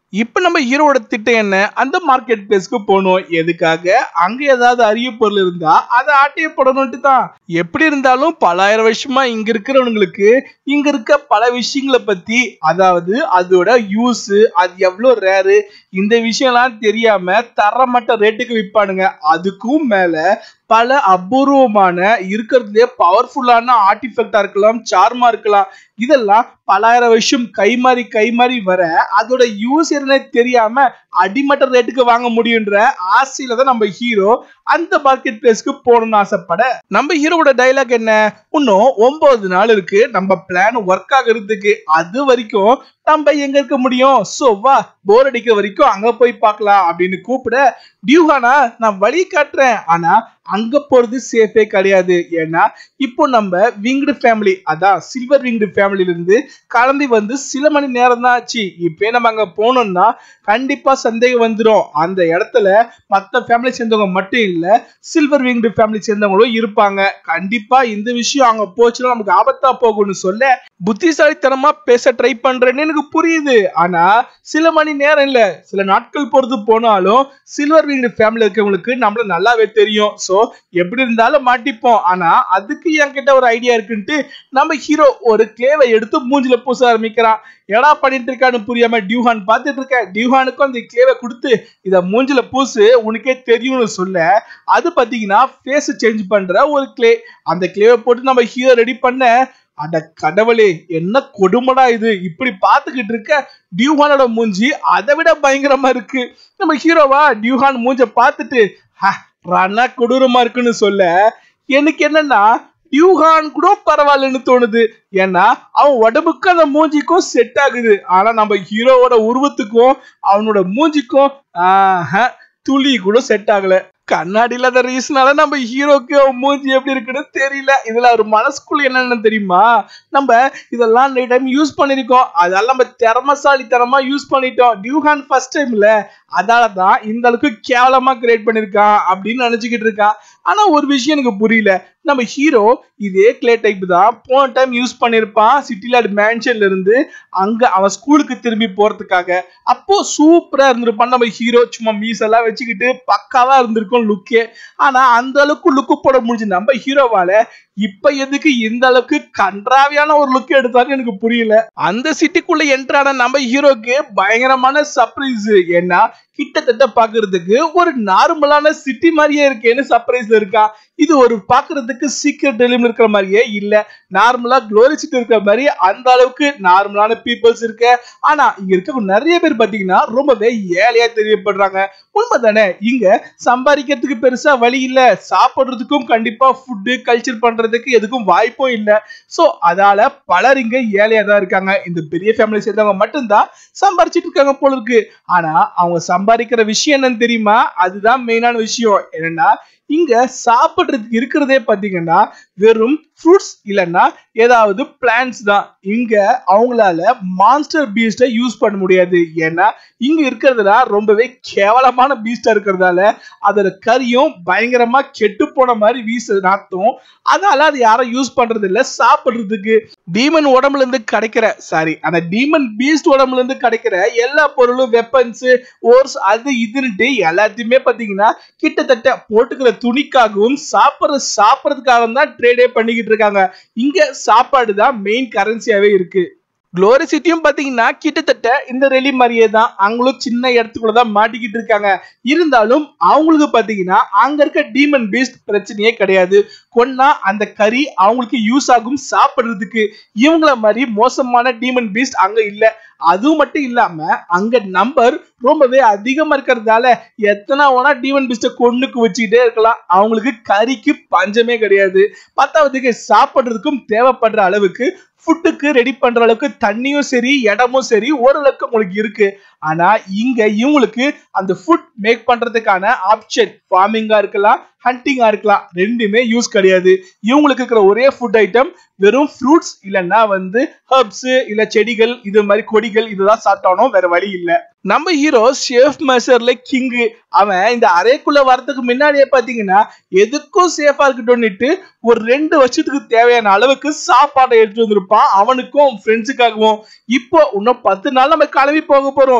இப்ப நம்ம ஹீரோட திட்டம் என்ன அந்த மார்க்கெட் பிளேஸ்க்கு போகணும் எதுக்காக அங்க ஏதாவது அரிய பொருள் இருந்தா அதை ஆட்டைய போடணும்ட்டு தான் எப்படி இருந்தாலும் பலாயிரம் வருஷமா இங்க இருக்கிறவங்களுக்கு இங்க இருக்க பல விஷயங்களை பத்தி அதாவது அதோட யூஸ் அது எவ்வளவு ரேரு இந்த விஷயம்லாம் தெரியாம தரமட்ட ரேட்டுக்கு விற்பானுங்க அதுக்கும் மேல பல அபூர்வமான இருக்கிறதுலே பவர்ஃபுல்லான ஆர்டிஃபெக்டா இருக்கலாம் சார்மா இருக்கலாம் இதெல்லாம் பலாயிரம் வருஷம் கை மாறி கை மாறி வர அதோட யூஸ் என்ன தெரியாம அடிமட்ட ரேட்டுக்கு வாங்க முடியுன்ற ஆசையில தான் நம்ம ஹீரோ அந்த மார்க்கெட் பிளேஸ்க்கு போகணும்னு ஆசைப்பட நம்ம ஹீரோவோட டைலாக் என்ன இன்னும் ஒன்பது நாள் இருக்கு நம்ம பிளான் ஒர்க் ஆகுறதுக்கு அது வரைக்கும் நம்ம எங்க இருக்க முடியும் சோ வா போர் அடிக்கிற வரைக்கும் அங்க போய் பார்க்கலாம் அப்படின்னு கூப்பிட டியூஹானா நான் வழி காட்டுறேன் ஆனா அங்க போறது சேஃபே கிடையாது ஏன்னா இப்போ நம்ம விங்டு ஃபேமிலி அதான் சில்வர் விங்டு ஃபேமிலில இருந்து கிளம்பி வந்து சில மணி நேரம் தான் ஆச்சு இப்போ நம்ம அங்க போனோம்னா கண்டிப்பா சந்தேகம் வந்துடும் அந்த இடத்துல மத்த ஃபேமிலி சேர்ந்தவங்க மட்டும் இல்ல சில்வர் விங்டு ஃபேமிலி சேர்ந்தவங்களும் இருப்பாங்க கண்டிப்பா இந்த விஷயம் அங்க போச்சுன்னா நமக்கு ஆபத்தா போகும்னு சொல்ல புத்திசாலித்தனமா பேச ட்ரை பண்றேன்னு எனக்கு புரியுது ஆனா சில மணி நேரம் இல்ல சில நாட்கள் பொறுத்து போனாலும் சில்வர் விங்டு ஃபேமிலி இருக்கவங்களுக்கு நம்மள நல்லாவே தெரியும் சோ எப்படி இருந்தாலும் மாட்டிப்போம் ஆனா அதுக்கு என்கிட்ட ஒரு ஐடியா இருக்குன்ட்டு நம்ம ஹீரோ ஒரு கிளேவை எடுத்து மூஞ்சில பூச ஆரம்பிக்கிறான் எடா பண்ணிட்டு இருக்கான்னு புரியாம டியூஹான் பார்த்துட்டு இருக்க டியூஹானுக்கும் அந்த கிளேவை கொடுத்து இத மூஞ்சில பூசு உனக்கே தெரியும்னு சொல்ல அது பாத்தீங்கன்னா ஃபேஸ் சேஞ்ச் பண்ற ஒரு கிளே அந்த கிளேவை போட்டு நம்ம ஹீரோ ரெடி பண்ண அட கடவுளே என்ன கொடுமடா இது இப்படி பார்த்துக்கிட்டு இருக்க டியூஹானோட மூஞ்சி அதை விட பயங்கரமா இருக்கு நம்ம ஹீரோவா டியூஹான் மூஞ்ச பார்த்துட்டு "ஹ, ரன்னா கொடூரமா இருக்குன்னு சொல்ல எனக்கு என்னன்னா டியூஹான் கூட பரவாயில்லன்னு தோணுது ஏன்னா அவன் உடம்புக்கும் அந்த மூஞ்சிக்கும் செட் ஆகுது ஆனா நம்ம ஹீரோவோட உருவத்துக்கும் அவனோட மூஞ்சிக்கும் ஆஹ், துளி கூட செட் ஆகல கண்ணாடி இல்லாத ரீசனால நம்ம ஹீரோக்கு அவன் மூஞ்சி எப்படி இருக்குன்னு தெரியல இதுல ஒரு மனசுக்குள்ள என்னன்னு தெரியுமா நம்ம இதெல்லாம் நிறைய டைம் யூஸ் பண்ணிருக்கோம் அதெல்லாம் நம்ம திறமசாலித்தனமா யூஸ் பண்ணிட்டோம் டியூஹான் ஃபர்ஸ்ட் டைம்ல அதால தான் இந்த அளவுக்கு கேவலமா கிரியேட் பண்ணிருக்கான் அப்படின்னு நினைச்சுக்கிட்டு இருக்கான் ஆனா ஒரு விஷயம் எனக்கு புரியல நம்ம ஹீரோ இதே கிளே டைப் தான் போன டைம் யூஸ் பண்ணிருப்பான் சிட்டிலாட் மேன்ஷன்ல இருந்து அங்க அவன் ஸ்கூலுக்கு திரும்பி போறதுக்காக அப்போ சூப்பரா இருந்திருப்பான் நம்ம ஹீரோ சும்மா மீஸ் எல்லாம் வச்சுக்கிட்டு பக்காவா இருந்திருக்கும் லுக்கே ஆனா அந்த அளவுக்கு லுக்கு போட முடிஞ்சு நம்ம ஹீரோவால இப்ப எதுக்கு இந்த அளவுக்கு கன்றாவியான ஒரு லுக் எடுத்தாலும் எனக்கு புரியல அந்த சிட்டிக்குள்ள என்ட்ரான நம்ம ஹீரோக்கு பயங்கரமான சர்ப்ரைஸ் ஏன்னா கிட்டத்தட்ட பாக்குறதுக்கு ஒரு நார்மலான சிட்டி மாதிரியே இருக்கேன்னு சர்ப்ரைஸ்ல இருக்கா இது ஒரு பாக்குறதுக்கு சீக்கிரம் டெலிம் இருக்கிற மாதிரியே இல்ல நார்மலா க்ளோரி சிட்டி இருக்கிற மாதிரி அந்த அளவுக்கு நார்மலான பீப்புள்ஸ் இருக்கு ஆனா இங்க இருக்க நிறைய பேர் பாத்தீங்கன்னா ரொம்பவே ஏழையா தெரியப்படுறாங்க உண்மைதானே இங்க சம்பாதிக்கிறதுக்கு பெருசா வழி இல்ல சாப்பிடுறதுக்கும் கண்டிப்பா ஃபுட்டு கல்ச்சர் பண்றதுக்கு எதுக்கும் வாய்ப்பும் இல்ல சோ அதால பலர் இங்க ஏழையா தான் இருக்காங்க இந்த பெரிய ஃபேமிலி சேர்ந்தவங்க மட்டும்தான் சம்பாரிச்சிட்டு இருக்காங்க போல இருக்கு ஆனா அவங்க சம்பாதிக்கிற விஷயம் என்னன்னு தெரியுமா அதுதான் மெயினான விஷயம் என்னன்னா இங்க சாப்பிடுறதுக்கு இருக்கிறதே பாத்தீங்கன்னா வெறும் ஃப்ரூட்ஸ் இல்லைன்னா ஏதாவது பிளான்ஸ் தான் இங்க அவங்களால மான்ஸ்டர் பீஸ்டை யூஸ் பண்ண முடியாது ஏன்னா இங்க இருக்கிறதுல ரொம்பவே கேவலமான பீஸ்டா இருக்கிறதால அதோட கறியும் பயங்கரமா கெட்டு போன மாதிரி வீச நாத்தும் அதனால அது யாரும் யூஸ் பண்றது இல்ல சாப்பிடுறதுக்கு டீமன் உடம்புல இருந்து கிடைக்கிற சாரி அந்த டீமன் பீஸ்ட் உடம்புல இருந்து கிடைக்கிற எல்லா பொருளும் வெப்பன்ஸ் ஓர்ஸ் அது இதுன்ட்டு எல்லாத்தையுமே பாத்தீங்கன்னா கிட்டத்தட்ட போட்டுக்கிற துணிக்காகவும் சாப்பிடுற சாப்பிடறதுக்காகவும் தான் ட்ரேடே பண்ணிக்கிட்டு இருக்காங்க இங்க சாப்பாடு தான் மெயின் கரன்சியாவே இருக்கு குளோரி சிட்டியும் பாத்தீங்கன்னா கிட்டத்தட்ட இந்த ரெலி மாதிரியே தான் அவங்களும் சின்ன இடத்துக்குள்ள தான் மாட்டிக்கிட்டு இருக்காங்க இருந்தாலும் அவங்களுக்கு பாத்தீங்கன்னா அங்க இருக்க டீமன் பீஸ்ட் பிரச்சனையே கிடையாது கொன்னா அந்த கறி அவங்களுக்கு யூஸ் ஆகும் சாப்பிடுறதுக்கு இவங்கள மாதிரி மோசமான டீமன் பீஸ்ட் அங்க இல்ல அதுவும் மட்டும் இல்லாம அங்க நம்பர் ரொம்பவே அதிகமா இருக்கிறதால எத்தனை வேணா டீமன் பீஸ்ட கொண்டுக்கு வச்சுக்கிட்டே இருக்கலாம் அவங்களுக்கு கறிக்கு பஞ்சமே கிடையாது பத்தாவதுக்கு சாப்பிடுறதுக்கும் தேவைப்படுற அளவுக்கு ஃபுட்டுக்கு ரெடி பண்ற அளவுக்கு தண்ணியும் சரி இடமும் சரி ஓரளவுக்கு உங்களுக்கு இருக்கு ஆனா இங்க இவங்களுக்கு அந்த ஃபுட் மேக் பண்றதுக்கான ஆப்ஷன் ஃபார்மிங்கா இருக்கலாம் ஹண்டிங்கா இருக்கலாம் ரெண்டுமே யூஸ் கிடையாது இவங்களுக்கு இருக்கிற ஒரே ஃபுட் ஐட்டம் வெறும் ஃப்ரூட்ஸ் இல்லைன்னா வந்து ஹர்ப்ஸ் இல்ல செடிகள் இது மாதிரி கொடிகள் இதுதான் சாப்பிட்டானோ வேற வழி இல்ல நம்ம ஹீரோ சேஃப் மெஷர்ல கிங்கு அவன் இந்த அறைக்குள்ள வரதுக்கு முன்னாடியே பாத்தீங்கன்னா எதுக்கும் சேஃபா இருக்கட்டும்னுட்டு ஒரு ரெண்டு வருஷத்துக்கு தேவையான அளவுக்கு சாப்பாடை எடுத்து வந்திருப்பான் அவனுக்கும் ஃப்ரெண்ட்ஸுக்காகவும் இப்போ இன்னும் பத்து நாள் நம்ம கிளம்பி போக போறோம்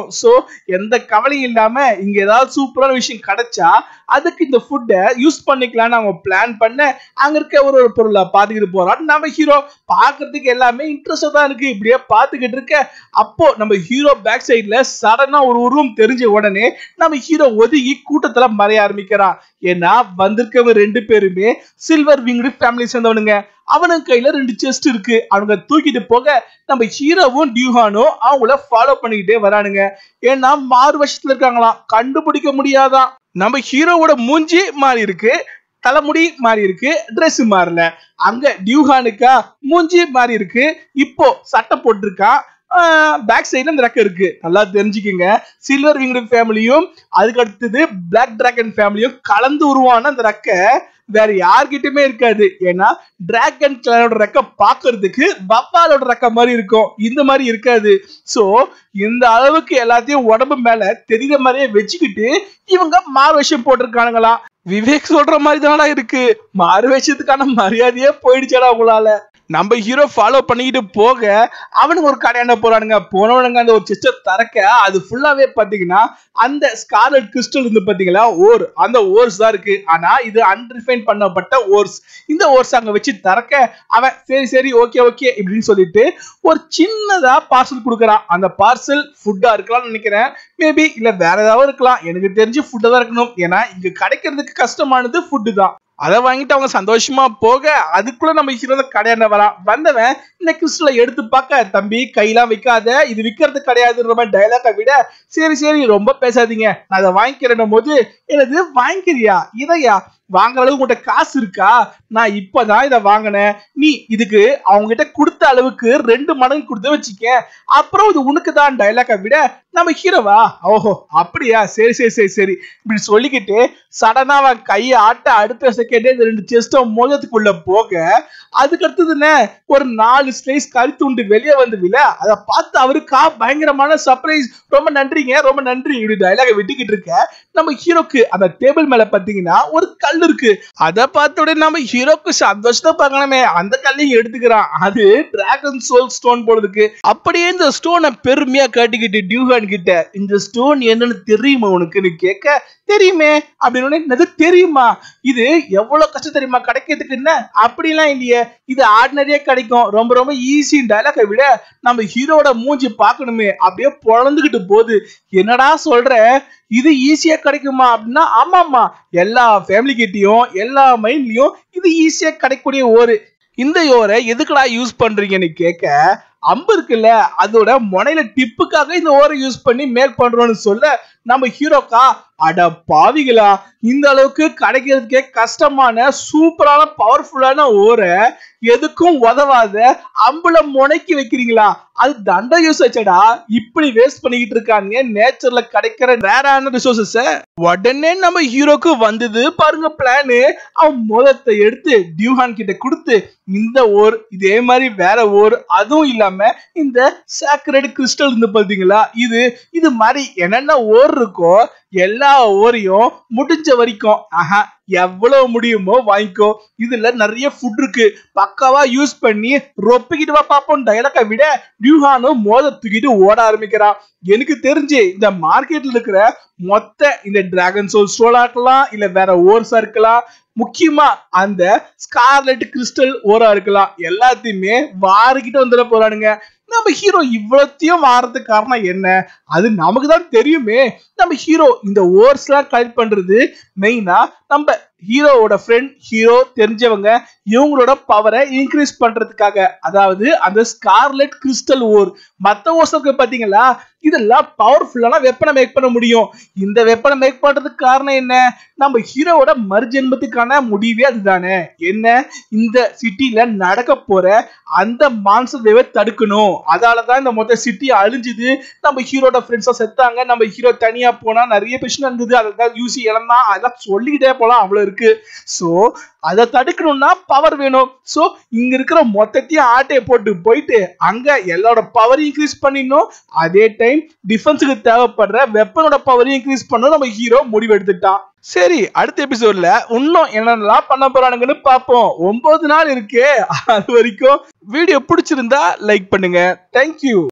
சோ எந்த கவலையும் இல்லாம இங்க ஏதாவது சூப்பரான விஷயம் கிடைச்சா அதுக்கு இந்த ஃபுட்டை யூஸ் பண்ணிக்கலாம்னு அவங்க பிளான் பண்ண அங்க இருக்க ஒரு ஒரு பொருளை பாத்துக்கிட்டு போறான் நம்ம ஹீரோ பாக்குறதுக்கு எல்லாமே இன்ட்ரெஸ்டா தான் இருக்கு இப்படியே பாத்துக்கிட்டு இருக்க அப்போ நம்ம ஹீரோ பேக் சைடுல சடனா ஒரு உருவம் தெரிஞ்ச உடனே நம்ம ஹீரோ ஒதுங்கி கூட்டத்துல மறைய ஆரம்பிக்கிறான் ஏன்னா வந்திருக்கவங்க ரெண்டு பேருமே சில்வர் விங்டு ஃபேமிலி சேர்ந்தவனுங்க அவனுக்கு கையில ரெண்டு செஸ்ட் இருக்கு அவங்க தூக்கிட்டு போக நம்ம ஹீரோவும் டியூஹானும் அவங்கள ஃபாலோ பண்ணிக்கிட்டே வரானுங்க ஏன்னா மாறு வருஷத்துல இருக்காங்களாம் கண்டுபிடிக்க முடியாதான் நம்ம ஹீரோவோட மூஞ்சி மாறி இருக்கு தலைமுடி மாறி இருக்கு Dress மாறல அங்க டியூஹானுக்கா மூஞ்சி மாறி இருக்கு இப்போ சட்டை போட்டிருக்கான் பேக் சைடுல அந்த ரெக்க இருக்கு நல்லா தெரிஞ்சுக்கங்க சில்வர் விங்டு ஃபேமிலியும் அதுக்கு அடுத்தது பிளாக் டிராகன் ஃபேமிலியும் கலந்து உருவான அந்த ரெக்க வேற யார்கிட்டயுமே இருக்காது ஏன்னா டிராகன் கிளானோட ரெக்க பாக்குறதுக்கு வப்பாலோட ரெக்க மாதிரி இருக்கும் இந்த மாதிரி இருக்காது சோ இந்த அளவுக்கு எல்லாத்தையும் உடம்பு மேல தெரியுற மாதிரியே வச்சுக்கிட்டு இவங்க மாறு விஷயம் போட்டிருக்கானுங்களாம் விவேக் சொல்ற மாதிரி தானடா இருக்கு மாறு விஷயத்துக்கான மரியாதையே போயிடுச்சாடா உங்களால நம்ம ஹீரோ ஃபாலோ பண்ணிக்கிட்டு போக அவனுங்க ஒரு கடையாண்ட போறானுங்க போனவனுங்க அந்த ஒரு செஸ்ட திறக்க அது ஃபுல்லாவே பாத்தீங்கன்னா அந்த ஸ்கார்லட் கிறிஸ்டல் இருந்து பாத்தீங்களா ஓர் அந்த ஓர்ஸ் தான் இருக்கு ஆனா இது அன்ரிஃபைன் பண்ணப்பட்ட ஓர்ஸ் இந்த ஓர்ஸ் அங்க வச்சு திறக்க அவன் சரி சரி ஓகே ஓகே இப்படின்னு சொல்லிட்டு ஒரு சின்னதா பார்சல் கொடுக்குறான் அந்த பார்சல் ஃபுட்டா இருக்கலாம்னு நினைக்கிறேன் மேபி இல்ல வேற ஏதாவது இருக்கலாம் எனக்கு தெரிஞ்சு ஃபுட்டா தான் இருக்கணும் ஏன்னா இங்க கிடைக்கிறதுக்கு கஷ்டமானது ஃபுட்டு தான் அதை வாங்கிட்டு அவங்க சந்தோஷமா போக அதுக்குள்ள நம்ம ஹீரோ கடையாண்ட வரான் வந்தவன் இந்த கிறிஸ்டலை எடுத்து பார்க்க தம்பி கையெல்லாம் வைக்காத இது விற்கிறது கிடையாதுன்ற மாதிரி டைலாக விட சரி சரி ரொம்ப பேசாதீங்க நான் அதை வாங்கிக்கிறேன் போது எனது வாங்கிக்கிறியா இதையா வாங்குற அளவுக்கு உங்கள்கிட்ட காசு இருக்கா நான் இப்பதான் இதை வாங்கினேன் நீ இதுக்கு அவங்க கிட்ட கொடுத்த அளவுக்கு ரெண்டு மடங்கு கொடுத்து வச்சுக்க அப்புறம் இது உனக்கு தான் டைலாக விட நம்ம ஹீரோவா ஓஹோ அப்படியா சரி சரி சரி சரி இப்படி சொல்லிக்கிட்டு சடனா அவன் கையை ஆட்ட அடுத்த செகண்டே இந்த ரெண்டு செஸ்டும் மோதத்துக்குள்ள போக அதுக்கு அடுத்ததுன்னு ஒரு நாலு ஸ்லைஸ் கறி துண்டு வெளியே வந்து விழ அதை பார்த்து அவருக்கா பயங்கரமான சர்ப்ரைஸ் ரொம்ப நன்றிங்க ரொம்ப நன்றி இப்படி டைலாக விட்டுக்கிட்டு இருக்க நம்ம ஹீரோக்கு அந்த டேபிள் மேல பாத்தீங்கன்னா ஒரு கல் இருக்கு அதை பார்த்த உடனே நம்ம ஹீரோக்கு சந்தோஷத்தை பார்க்கணுமே அந்த கல்லையும் எடுத்துக்கிறான் அது டிராகன் சோல் ஸ்டோன் போடுறதுக்கு அப்படியே இந்த ஸ்டோனை பெருமையா காட்டிக்கிட்டு டியூஹான் கிட்ட இந்த ஸ்டோன் என்னன்னு தெரியுமா உனக்குன்னு கேட்க தெரியுமே அப்படின்னு என்னது தெரியுமா இது எவ்வளவு கஷ்டம் தெரியுமா கிடைக்கிறதுக்கு என்ன அப்படிலாம் இல்லையே இது ஆர்டினரியா கிடைக்கும் ரொம்ப ரொம்ப ஈஸி டைலாக விட நம்ம ஹீரோட மூஞ்சி பார்க்கணுமே அப்படியே பொழந்துகிட்டு போகுது என்னடா சொல்ற இது ஈஸியா கிடைக்குமா அப்படின்னா ஆமாமா எல்லா ஃபேமிலி கிட்டயும் எல்லா மைண்ட்லயும் இது ஈஸியா கிடைக்கக்கூடிய ஒரு இந்த யோரை எதுக்குடா யூஸ் பண்றீங்கன்னு கேட்க அம்பு இருக்குல்ல அதோட முனையில டிப்புக்காக இந்த ஓரை யூஸ் பண்ணி மேக் பண்றோம்னு சொல்ல நம்ம ஹீரோக்கா அட பாவிகளா இந்த அளவுக்கு கிடைக்கிறதுக்கே கஷ்டமான சூப்பரான பவர்ஃபுல்லான ஓரை எதுக்கும் உதவாத அம்புல முனைக்கி வைக்கிறீங்களா அது தண்ட யூஸ் வச்சடா இப்படி வேஸ்ட் பண்ணிக்கிட்டு இருக்காங்க நேச்சர்ல கிடைக்கிற ரேரான ரிசோர்சஸ உடனே நம்ம ஹீரோக்கு வந்தது பாருங்க பிளானு அவன் முதத்தை எடுத்து டியூஹான் கிட்ட கொடுத்து இந்த ஓர் இதே மாதிரி வேற ஓர் அதுவும் இல்லாம இந்த சாக்ரட் கிறிஸ்டல் இருந்து பாத்தீங்களா இது இது மாதிரி என்னென்ன ஓர் இருக்கோ எல்லா ஓரையும் முடிஞ்ச வரைக்கும் ஆஹா எவ்வளவு முடியுமோ வாங்கிக்கோ இதுல நிறைய ஃபுட் இருக்கு பக்காவா யூஸ் பண்ணி ரொப்பிக்கிட்டு வா பாப்போம் டைலாக விட டியூஹானும் மோத தூக்கிட்டு ஓட ஆரம்பிக்கிறான் எனக்கு தெரிஞ்சு இந்த மார்க்கெட்ல இருக்கிற மொத்த இந்த டிராகன் சோல் ஸ்டோலா இருக்கலாம் இல்ல வேற ஓர்ஸா இருக்கலாம் முக்கியமா அந்த ஸ்கார்லெட் கிறிஸ்டல் ஓரா இருக்கலாம் எல்லாத்தையுமே வாரிக்கிட்டு வந்துட போறானுங்க நம்ம ஹீரோ இவ்வளத்தையும் வாரதுக்கு காரணம் என்ன அது நமக்கு தான் தெரியுமே நம்ம ஹீரோ இந்த ஓர்ஸ் எல்லாம் கலெக்ட் பண்றது மெயினா நம்ம ஹீரோவோட ஃப்ரெண்ட் ஹீரோ தெரிஞ்சவங்க இவங்களோட பவரை இன்க்ரீஸ் பண்றதுக்காக அதாவது அந்த ஸ்கார்லெட் கிறிஸ்டல் ஓர் மத்த ஓர்ஸுக்கு பாத்தீங்களா இதெல்லாம் பவர்ஃபுல்லான வெப்பனை மேக் பண்ண முடியும் இந்த வெப்பனை மேக் பண்றதுக்கு காரணம் என்ன நம்ம ஹீரோவோட மறுஜென்மத்துக்கான முடிவே அதுதானே என்ன இந்த சிட்டில நடக்க போற அந்த மான்சர் வேவை தடுக்கணும் அதாலதான் இந்த மொத்த சிட்டி அழிஞ்சுது நம்ம ஹீரோட ஃப்ரெண்ட்ஸா செத்தாங்க நம்ம ஹீரோ தனியா போனா நிறைய பிரச்சனை இருந்தது அதான் யூசி இழந்தான் அதெல்லாம் சொல்லிக்கிட்டே போலாம் அவ்வளவு இருக்கு சோ அதை தடுக்கணும்னா பவர் வேணும் சோ இங்க இருக்கிற மொத்தத்தையும் ஆட்டையை போட்டு போயிட்டு அங்க எல்லாரோட பவரையும் இன்க்ரீஸ் பண்ணிடணும் அதே டைம் டிஃபென்ஸுக்கு தேவைப்படுற வெப்பனோட பவரையும் இன்க்ரீஸ் பண்ணணும் நம்ம ஹீரோ முடிவு எடுத்துட்டான் சரி அடுத்த எபிசோட்ல இன்னும் என்னென்னலாம் பண்ண போறானுங்கன்னு பார்ப்போம் ஒன்பது நாள் இருக்கே அது வரைக்கும் வீடியோ பிடிச்சிருந்தா லைக் பண்ணுங்க தேங்க்யூ